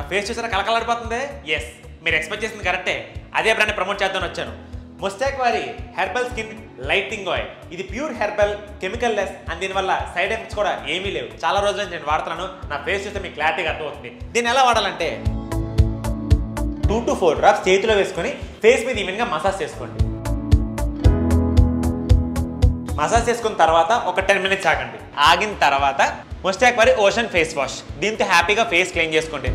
Face చూసారా కలకలాడిపోతుంది yes మీరు expect చేసింది కరెక్టే అదే బ్రాండ్ ప్రమోట్ చేద్దామని వచ్చాను ముస్టాక్ వారి హెర్బల్ స్కిన్ లైటింగ్ ఆయిల్ ఇది pure herbal chemical less and దీనివల్ల సైడ్ ఎఫెక్ట్స్ కూడా ఏమీ లేవు చాలా రోజుల నుంచి నేను వాడుతున్నాను నా ఫేస్ చూస్తే మీకు క్లారిటీగా అర్థమవుతుంది దీన్ని ఎలా వాడాలంటే టూ టు ఫోర్ డ్రాప్స్ చేతిలో వేసుకొని ఫేస్ మీద ఈవెన్గా మసాజ్ చేసుకోండి మసాజ్ చేసుకున్న తర్వాత ఒక టెన్ మినిట్స్ ఆగండి ఆగిన తర్వాత మొస్టాక్ వారి ఓషన్ ఫేస్ వాష్ దీంతో హ్యాపీగా ఫేస్ క్లీన్ చేసుకోండి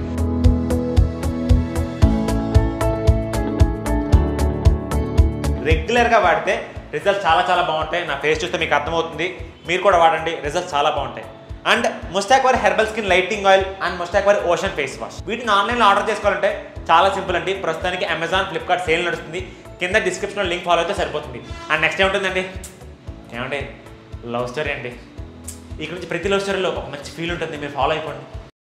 రెగ్యులర్గా వాడితే రిజల్ట్స్ చాలా చాలా బాగుంటాయి నా ఫేస్ చూస్తే మీకు అర్థమవుతుంది మీరు కూడా వాడండి రిజల్ట్స్ చాలా బాగుంటాయి అండ్ ముస్టాక్ వారి herbal skin lighting oil and ముస్టాక్ వారి ఓషన్ ఫేస్ వాష్ వీటిని ఆన్లైన్లో ఆర్డర్ చేసుకోవాలంటే చాలా సింపుల్ అండి ప్రస్తుతానికి అమెజాన్ ఫ్లిప్కార్ట్ సేల్ నడుస్తుంది కింద డిస్క్రిప్షన్లో లింక్ ఫాలో అయితే సరిపోతుంది అండ్ నెక్స్ట్ ఏముంటుందండి ఏమండి లవ్ స్టోరీ అండి ఇక్కడ నుంచి ప్రతి లవ్ స్టోరీలో ఒక మంచి ఫీల్ ఉంటుంది మీరు ఫాలో అయిపోండి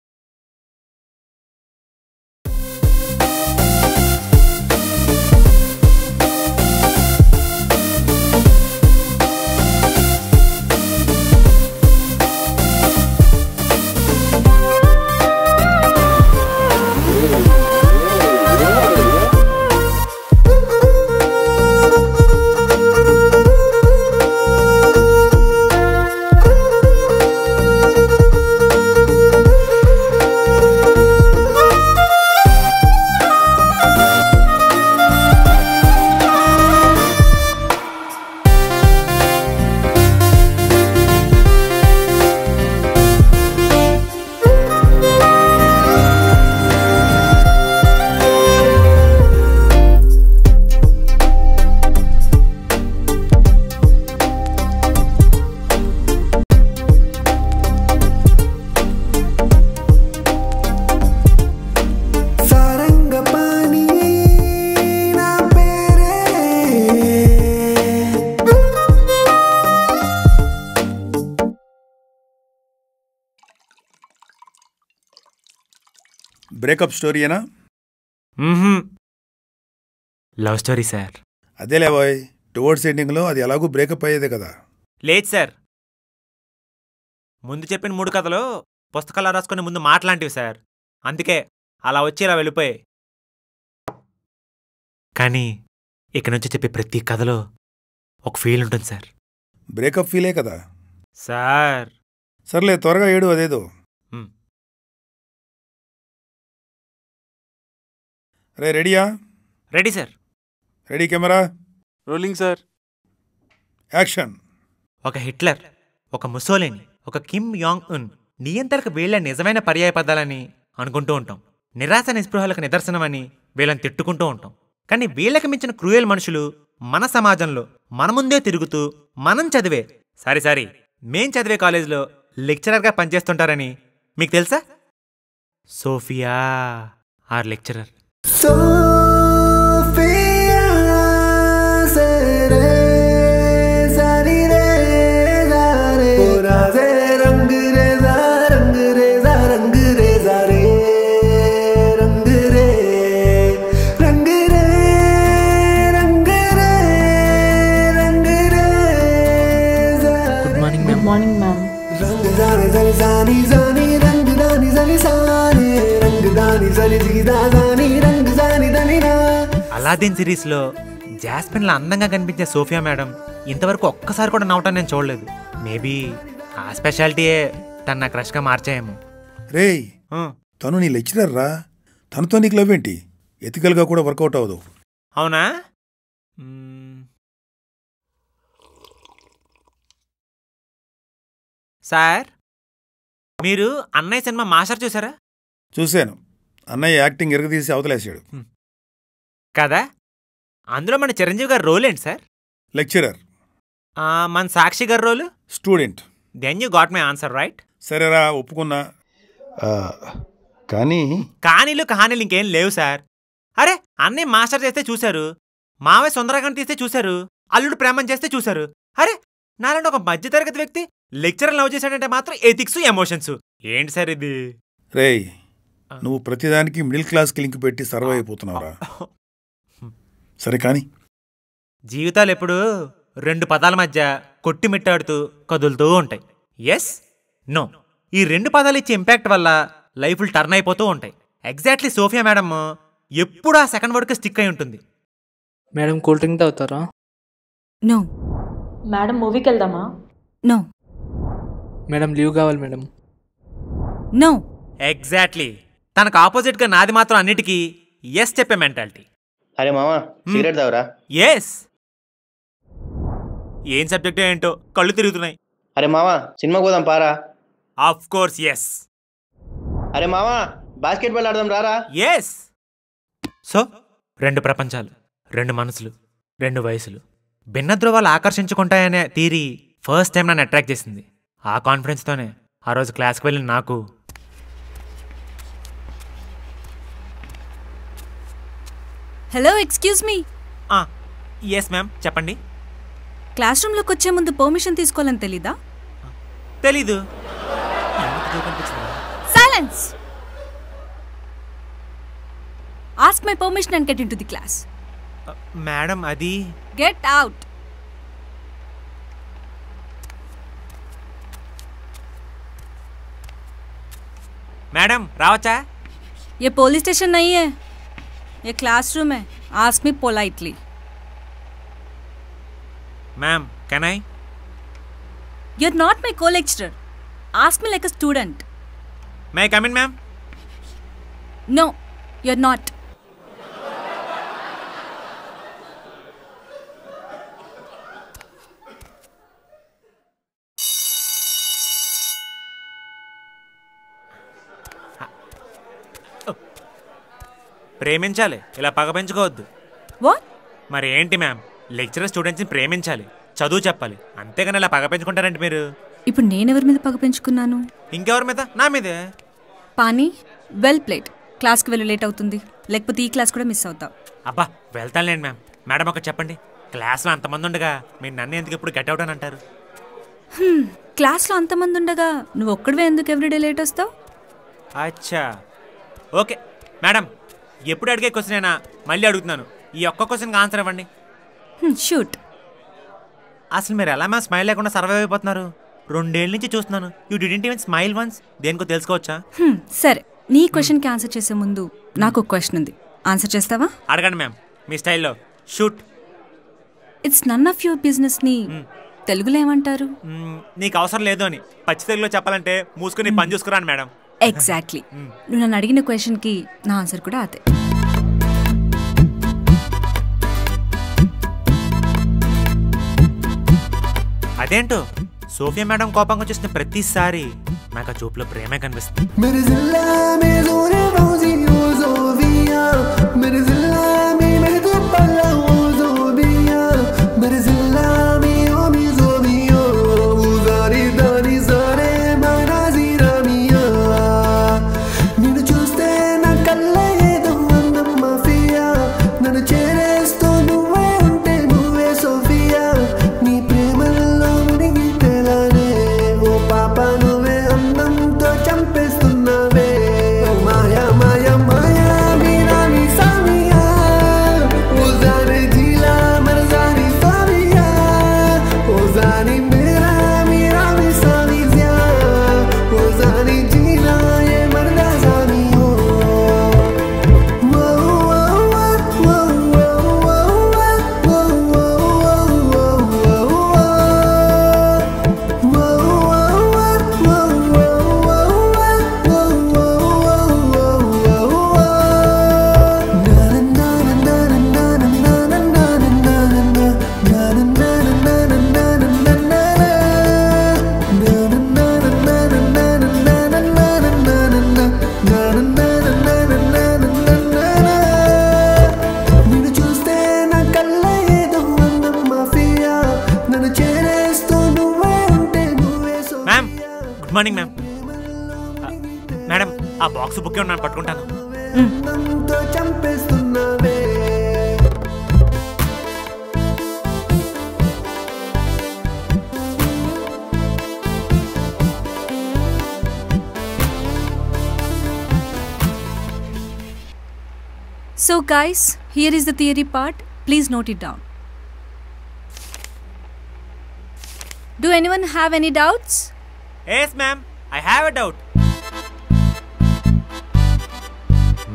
సారంగపాణి నా పేరే బ్రేకప్ స్టోరీయేనా లవ్ స్టోరీ సార్ అదేలే బాయ్ టువర్డ్స్ ఎండింగ్లో అది ఎలాగూ బ్రేకప్ అయ్యేదే కదా లేదు సార్ ముందు చెప్పిన మూడు కథలు పుస్తకాలు రాసుకునే ముందు మాట్లాంటివి సార్ అందుకే అలా వచ్చి ఇలా వెళ్ళిపోయాయి కానీ ఇక నుంచి చెప్పే ప్రతి కథలో ఒక ఫీల్ ఉంటుంది సార్ బ్రేకప్ ఫీలే కదా సార్ సర్లే త్వరగా ఏడు అదేదో మ్. రే రెడీయా ready sir ready camera rolling sir action ఒక హిట్లర్ ఒక ముసోలిని ఒక కిమ్ యాంగ్ ఉన్ నియంత్రణకు వీళ్ళ నిజమైన పర్యాయ పదాలని అనుకుంటూ ఉంటాం నిరాశ నిస్పృహలకు నిదర్శనమని వీళ్ళని తిట్టుకుంటూ ఉంటాం కానీ వీళ్ళకి మించిన క్రూయల్ మనుషులు మన సమాజంలో మన ముందే తిరుగుతూ మనం చదివే సారీ సారీ మేం చదివే కాలేజీలో లెక్చరర్గా పనిచేస్తుంటారని మీకు తెలుసా సోఫియా ఆర్ లెక్చరర్ సోఫియా సరే సారీ రే సారే రాజే రంగ్ రే జా రంగ్ రే జా రంగ్ రే జా రే రంగ్ రే రంగ్ రే రంగ్ రే రంగ్ రే good morning Good morning, ma'am. रंग जाने जली जानी जानी रंग दानी जली साने रंग दानी जली जीदा जानी रंग जानी दनी ना అలాదీన్ సిరీస్లో జాస్మిన్లా అందంగా కనిపించే సోఫియా మేడం ఇంతవరకు ఒక్కసారి కూడా నవ్వటం నేను చూడలేదు మేబీ ఆ స్పెషాలిటీయే తన నా క్రష్గా మార్చాయేమో రేయ్ ఆ, తను నీ లెక్చరర్ రా తనతో నీకు లవ్ ఏంటి ఎథికల్గా కూడా వర్కౌట్ అవ్వదు అవునా మ్మ్. సార్ మీరు అన్నయ్య సినిమా మాస్టర్ చూసారా చూశాను అన్నయ్య యాక్టింగ్ ఎరగదీసి అవతలేసాడు కదా అందులో మన చిరంజీవి గారి రోల్ ఏంటి సార్ లెక్చరర్ ఆ, మన సాక్షి గారి role student then you got my answer right సరేరా ఒప్పుకున్నా ఆ, కానీ కానీలు కహానీలు ఇంకేం లేవు సార్ అరే అన్నయ్య మాస్టర్ చేస్తే చూశారు మావయ్య సుందరకాండ్ తీస్తే చూశారు అల్లుడు ప్రేమం చేస్తే చూశారు అరే నాలాంటి ఒక మధ్యతరగతి వ్యక్తి లెక్చరర్ లవ్ చేశాడంటే మాత్రం ఎథిక్స్ ఎమోషన్స్ ఏంటి సార్ ఇది రేయ్ నువ్వు ప్రతిదానికి మిడిల్ క్లాస్కి లింక్ పెట్టి సర్వ్ అయిపోతున్నావురా సరే కానీ జీవితాలు ఎప్పుడు రెండు పదాల మధ్య కొట్టిమిట్టాడుతూ కదులుతూ ఉంటాయి ఎస్ నో ఈ రెండు పదాలు ఇచ్చే ఇంపాక్ట్ వల్ల లైఫ్లు టర్న్ అయిపోతూ ఉంటాయి ఎగ్జాక్ట్లీ సోఫియా మేడం ఎప్పుడు ఆ సెకండ్ వర్డ్కి స్టిక్ అయి ఉంటుంది మేడం కూల్ డ్రింక్ తాగుతారా నో మేడం మూవీకి వెళ్దామా నో మేడం లీవ్ కావాలి మేడం నో ఎగ్జాక్ట్లీ తనకు ఆపోజిట్గా నాది మాత్రం అన్నిటికీ ఎస్ చెప్పే మెంటాలిటీ అరే మామ సిగరెట్ తావరా ఎస్ ఏం సబ్జెక్ట్ ఏంటో కళ్ళు తిరుగుతున్నాయి అరే మామ సినిమాకి పోదాం పారా ఆఫ్ కోర్స్ ఎస్ అరే మామ బాస్కెట్ బాల్ ఆడదాం రారా ఎస్ సో రెండు ప్రపంచాలు రెండు మనసులు రెండు వయసులు భిన్న ధ్రువాలు ఆకర్షించుకుంటాయనే థీరీ ఫస్ట్ టైం నన్ను అట్రాక్ట్ చేసింది ఆ కాన్ఫిడెన్స్తోనే ఆ రోజు క్లాస్కి వెళ్ళిన నాకు hello excuse me yes ma'am చెప్పండి క్లాస్ రూమ్లోకి వచ్చే ముందు పర్మిషన్ తీసుకోవాలని తెలీదా తెలీదు silence ask my permission and get in to the class madam అది గెట్ అవుట్ మేడం రావచ్చా ये पुलिस स्टेशन नहीं है ये क्लासरूम है ask me politely ma'am can I you are not my को lecturer ask me like a student may come in ma'am no you are not ప్రేమించాలి ఇలా పగ పెంచుకోవద్దు what మరి ఏంటి మ్యామ్ లెక్చరర్ స్టూడెంట్స్ని ప్రేమించాలి చదువు చెప్పాలి అంతేగాని ఇలా పగ పెంచుకుంటారంటే మీరు ఇప్పుడు నేనెవరి మీద పగ పెంచుకున్నాను ఇంకెవరి మీద నా మీదే పానీ వెల్ ప్లేట్ క్లాస్కి వెళ్ళి లేట్ అవుతుంది లేకపోతే ఈ క్లాస్ కూడా మిస్ అవుతావు అబ్బా వెళ్తానులేండి మ్యామ్ మేడం ఒకటి చెప్పండి క్లాస్లో అంతమంది ఉండగా మీరు నన్ను ఎందుకు ఇప్పుడు గెట్ అవుట్ అని అంటారు క్లాస్లో అంతమంది ఉండగా నువ్వు ఒక్కడివే ఎందుకు ఎవ్రీడే లేట్ వస్తావు అచ్చా ఓకే మేడం ఎప్పుడు అడిగే క్వశ్చన్ అయినా మళ్ళీ అడుగుతున్నాను ఈ ఒక్క క్వశ్చన్కి ఆన్సర్ ఇవ్వండి షూట్ అసలు మీరు ఎలా మ్యామ్ స్మైల్ లేకుండా సర్వైవ్ అయిపోతున్నారు రెండేళ్ళ నుంచి చూస్తున్నాను you didn't even smile once దేనికో తెలుసుకోవచ్చా సరే నీ క్వశ్చన్కి ఆన్సర్ చేసే ముందు నాకు ఒక క్వశ్చన్ ఉంది ఆన్సర్ చేస్తావా అడగండి మ్యామ్ మీ స్టైల్లో shoot it's none of your బిజినెస్ని తెలుగులో ఏమంటారు మ్మ్, నీకు అవసరం లేదు అని పచ్చి తెలుగులో చెప్పాలంటే మూసుకుని పని చూసుకురాను మేడం ఎగ్జాక్ట్లీ నువ్వు నన్ను అడిగిన క్వశ్చన్కి నా ఆన్సర్ కూడా అదే అదేంటో సోఫియా మేడం కోపంగా చూసిన ప్రతిసారి నాకు ఆ చూపులో ప్రేమే కనిపిస్తుంది मेरे जिला में जोरे रोजी ओ जोबिया मेरे जिला में मेरे तो पल्ला ओ जोबिया मेरे जिला में ओ मी जोबियो उजारी दानी सारे माना जीरा मिया నిన్ను చూస్తే నా కళ్ళ ఏదో అందం మాఫియా నన్ను చేరేస్తూ నువ్వే ఉంటే నువ్వే సోఫియా నీ ప్రేమల్లో మునిగి తేలానే ఓ పాప నువ్వే అందంతో చంపేస్తున్నావే ఓ మాయా మాయా మాయా మీరా మీ సామియా ఓ జానే జీలా మర జాని సామియా ఓ జాని మేరా మీరా మీ సామియా ఓ జాని జీలా ఏ మరదా సామియో నిన్ను చూస్తే నా కళ్ళ ఏదో అందం మాఫియా నన్ను చేరేస్తూ నువ్వే ఉంటే నువ్వే ma'am good morning ma'am madam ఆ బాక్స్ బుక్ ఉన్నాను పట్టుకుంటాను అందంతో చంపేస్తున్నావే So, guys, here is the theory part. Please note it down. Do anyone have any doubts? Yes ma'am I have a doubt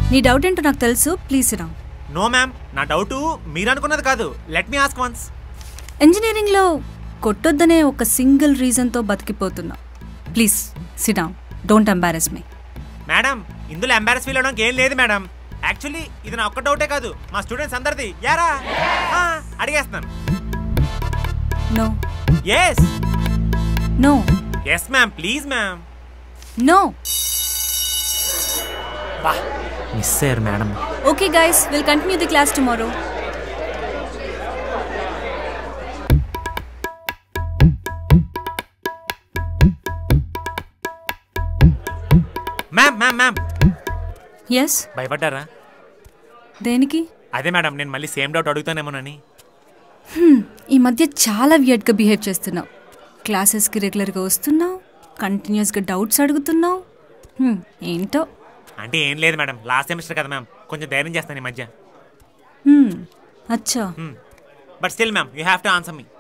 నీ డౌట్ ఏంటో నాకు తెలుసు ప్లీజ్ రా నో మ్యామ్ నా డౌట్ మీరు అనుకున్నది కాదు లెట్ మీ ఆస్క్ వన్స్ ఇంజనీరింగ్లో కొట్టొద్దనే ఒక సింగిల్ రీజన్తో బతికిపోతున్నా please sit down don't embarrass me madam ఇందులో ఎంబారస్ ఫీల్ అవడానికి ఏం లేదు మేడం యాక్చువల్లీ ఇది నా ఒక్క డౌటే కాదు మా స్టూడెంట్స్ అందరిది యారా ఆ, అడిగేస్తున్నాను no yes no yes ma'am please ma'am no miss అయ్యారు madam okay guys will continue the class tomorrow ma'am ma'am ma'am yes భయపడ్డారా దేనికి అదే మేడం నేను మళ్ళీ సేమ్ డౌట్ అడుగుతానేమోనని ఈ మధ్య చాలా వియర్డ్గా బిహేవ్ చేస్తున్నావు క్లాసెస్కి రెగ్యులర్గా వస్తున్నావు కంటిన్యూస్గా డౌట్స్ అడుగుతున్నావు హ్మ్, ఏంటో అంటే ఏం లేదు మేడం లాస్ట్ సెమిస్టర్ కదా మ్యామ్ కొంచెం ధైర్యం చేస్తాను ఈ మధ్య హ్మ్, అచ్చా but still ma'am you have to answer me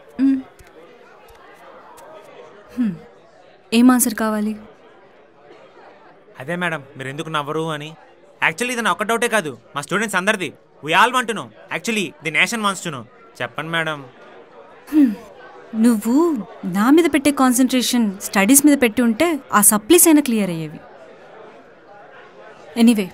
ఏం ఆన్సర్ కావాలి అదే మేడం మీరు ఎందుకు నవ్వరు అని యాక్చువల్లీ ఇది నా ఒక్క డౌటే కాదు మా స్టూడెంట్స్ అందరిది we all want know actually the nation wants to know చెప్పండి మేడం నువ్వు నా మీద పెట్టే కాన్సన్ట్రేషన్ స్టడీస్ మీద పెట్టి ఉంటే ఆ సప్లీస్ అయినా క్లియర్ అయ్యేవి anyway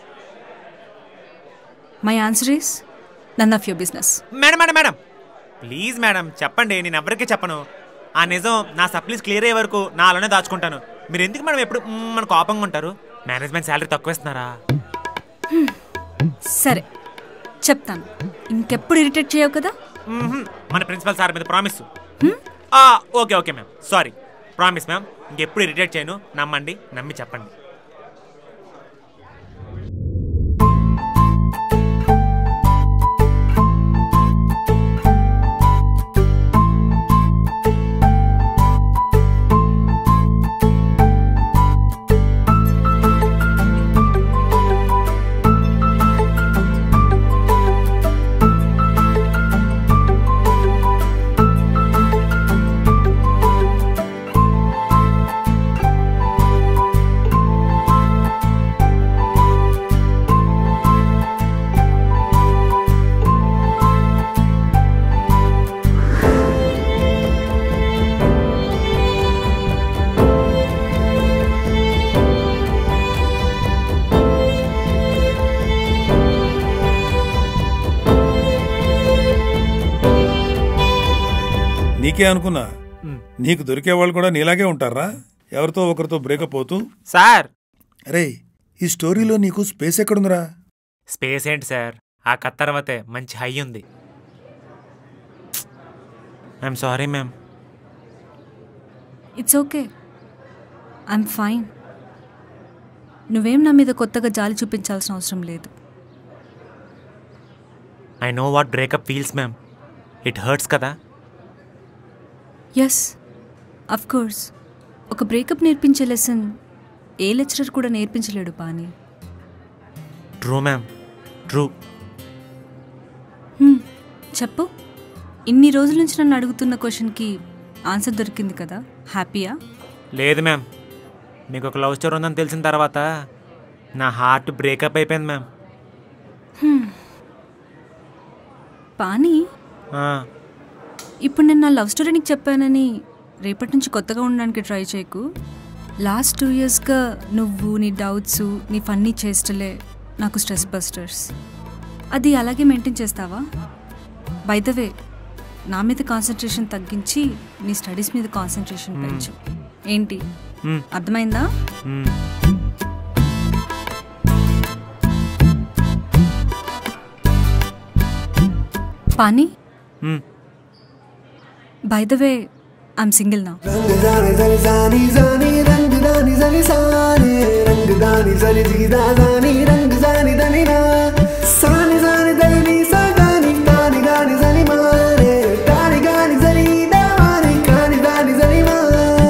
my answer is none of your business madam madam madam please madam చెప్పండి నేను ఎవరికీ చెప్పను ఆ నిజం నా సప్లీస్ క్లియర్ అయ్యే వరకు నాలోనే దాచుకుంటాను మీరు ఎందుకు మేడం ఎప్పుడు మ్మ్ మన కోపంగా ఉంటారు మేనేజ్మెంట్ శాలరీ తక్కువ ఇస్తున్నారా సరే చెప్తాను ఇంకెప్పుడు ఇరిటేట్ చేయవు కదా మ్మ్హ్మ్. మన ప్రిన్సిపల్ సార్ మీద promise okay okay ma'am sorry promise ma'am ఇంకెప్పుడు ఇరిటేట్ చేయను నమ్మండి నమ్మి చెప్పండి నీకే అనుకున్నా నీకు దొరికే వాళ్ళు కూడా నీలాగే ఉంటారా ఎవరితో ఒకరితో బ్రేకప్ అవుతూ సార్ అరే ఈ స్టోరీలో నీకు స్పేస్ ఎక్కడుందిరా స్పేస్ ఏంటి సార్ ఆ కథ తర్వాతే మంచి హై ఉంది I'm sorry ma'am it's okay I'm fine నువ్వేం నా మీద కొత్తగా జాలి చూపించాల్సిన అవసరం లేదు I know what breakup feels ma'am it hurts కదా ఎస్ అఫ్ కోర్స్ ఒక బ్రేకప్ నేర్పించే లెసన్ ఏ లెక్చరర్ కూడా నేర్పించలేడు పాని ట్రూ మ్యామ్ ట్రూ హ్మ్, చెప్పు ఇన్ని రోజుల నుంచి నన్ను అడుగుతున్న క్వశ్చన్కి ఆన్సర్ దొరికింది కదా హ్యాపీయా లేదు మ్యామ్ మీకు ఒక లవ్ స్టోరీ ఉందని తెలిసిన తర్వాత నా హార్ట్ బ్రేకప్ అయిపోయింది మ్యామ్ పాని ఆ, ఇప్పుడు నేను నా లవ్ స్టోరీ నీకు చెప్పానని రేపటి నుంచి కొత్తగా ఉండడానికి ట్రై చేయకు లాస్ట్ టూ ఇయర్స్గా నువ్వు నీ డౌట్స్ నీ ఫన్నీ చేష్టలే నాకు స్ట్రెస్ బస్టర్స్ అది అలాగే మెయింటైన్ చేస్తావా బై ద వే నా మీద కాన్సన్ట్రేషన్ తగ్గించి నీ స్టడీస్ మీద కాన్సన్ట్రేషన్ పెంచు ఏంటి మ్మ్. అర్థమైందా మ్మ్. పానీ మ్మ్. By the way I'm single నా रंग जाने जली जानी जानी रंग दानी जली साने रंग दानी जली जीदा जानी रंग जानी दली ना सानी जानी दली सा गानी गानी गानी जली मारे गानी गानी जली दानी गानी दानी जली मा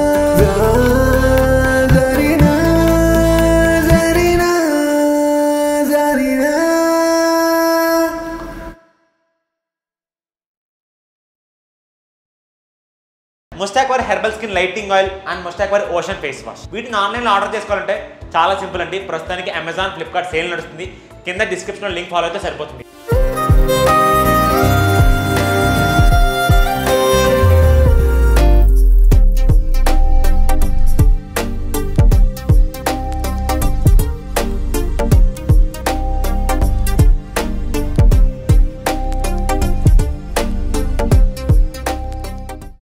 जरी ना जरी ना जरी ना ముస్టాక్వర్ herbal skin lighting oil and ముస్టాక్వర్ ఓషన్ ఫేస్ వాష్ వీటిని ఆన్లైన్లో ఆర్డర్ చేసుకోవాలంటే చాలా సింపుల్ అండి ప్రస్తుతానికి అమెజాన్ ఫ్లిప్కార్ట్ సేల్ నడుస్తుంది కింద డిస్క్రిప్షన్లో లింక్ ఫాలో అయితే సరిపోతుంది